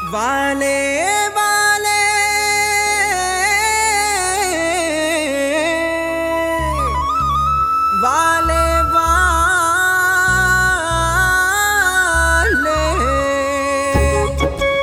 వాలే వాలే వాలే వాలే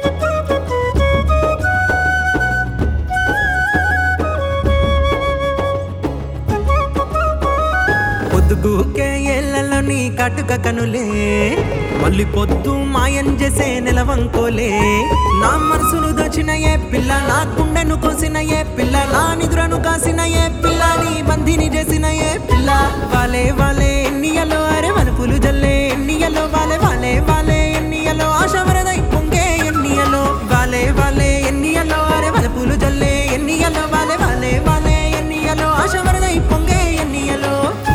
పొద్దుగూకే ఏళ్లలో నీ కాటుక కనులే మళ్ళీ పొద్దు మాయం చేసే నెలవంకోలే నా మనసును దోచిన ఏ పిల్ల నా గుండెను కోసిన ఏ పిల్ల నా నిద్రను కాసిన ఏ పిల్ల నీ బంధిని చేసిన ఏ పిల్ల వాలే వాలే ఎన్నియలో అరే వనపులు జల్లే ఎన్నియలో వాలే వాలే వాలే ఎన్నియలో ఆశ వరదై పొంగే ఎన్నియలో వాలే వాలే ఎన్నియలో అరే వనపులు జల్లే ఎన్నియలో వాలే వాలే వాలే ఎన్నియలో ఆశ వరదై పొంగే ఎన్నియలో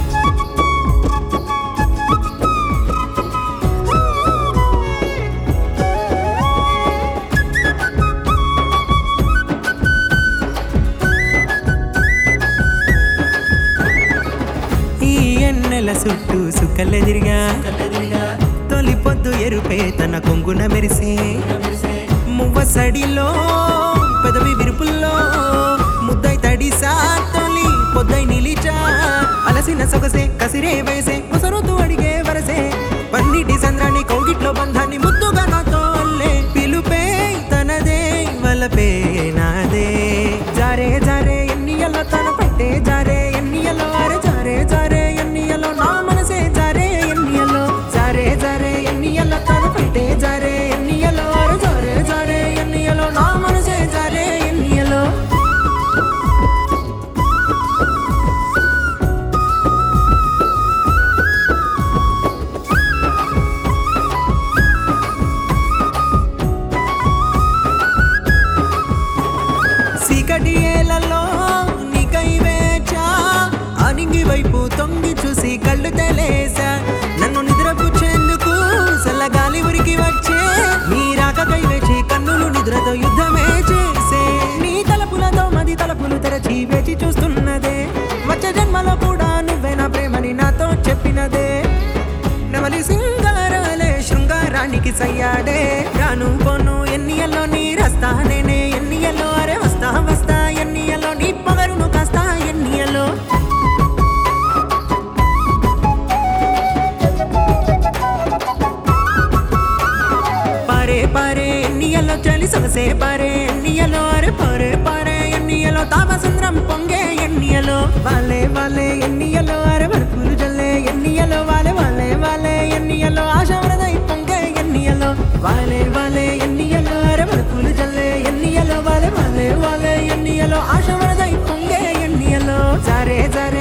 ఈ ఎన్నెల చుట్టూ సుక్కలెదిరిగా తొలి పొద్దు ఎరుపే తన కొంగున మెరిసే మువ్వసడిలో పెదవి విరుపుల్లో ముద్దై తడిసా తొలి పొద్దై నిలిచా అలసిన సొగసే కసిరే వయసే ముసరుతూ అడిగే వరసే పన్నిటి సంద్రాన్ని కౌగిట్లో బంధాన్ని ముద్దుగా నాతో అల్లే పిలుపే తనదే వలపే నాదే జారే జారే ఎన్నియలో తన పట్టే జారే ఎన్నియలో అరే జారే జారే ఎన్నియలో నా మనసే జారే ఎన్నియలో జారే జారే ఎన్నియలో తన పట్టే జారే ఎన్నియలో అరే జారే జారే ఎన్నియలో నా మనసే జారే ఎన్నియలో చీకటి ఏలలో నీకై వేచా అనింగి వైపు తొంగి చూసి కళ్ళు తెలేసా నన్ను నిద్రపుచ్చేందుకు చల్లగాలి ఉరికి వచ్చే నీ రాకకై వేచి కన్నులు నిద్రతో యుద్ధమే చేసే నీ తలపులతో మది తలపులు తెరచి వేచి చూస్తున్నదే వచ్చే జన్మలో కూడా నువ్వే నా ప్రేమని నాతో చెప్పినదే నెమలి సింగారాలే శృంగారానికి సయ్యాడే రాను పోను ఎన్నియల్లో నీ రస్తా నేనే ఎన్నియల్లో అరే వస్తా వస్తా ఎన్నియల్లో నీ పగరును కాస్తా ఎన్నియల్లో పారే పారే ఎన్నియల్లో చలి సొగసే పారే ఎన్నియలో అరే పారే పారే ఎన్నియలో తాపసంద్రం పొంగే ఎన్నియలో వాలే వాలే ఎన్నియలో అరే వరకులు జల్లే ఎన్నియలో వాలే వాలే వాలే ఎన్నియలో ఆశ వరదై పొంగే ఎన్నియలో వాలే వాలే ఎన్నియలో అరే వరకులు జల్లే ఎన్నియలో వాలే వాలే వాలే ఎన్నియలో ఆశ వరదై పొంగే ఎన్నియలో జారే జారే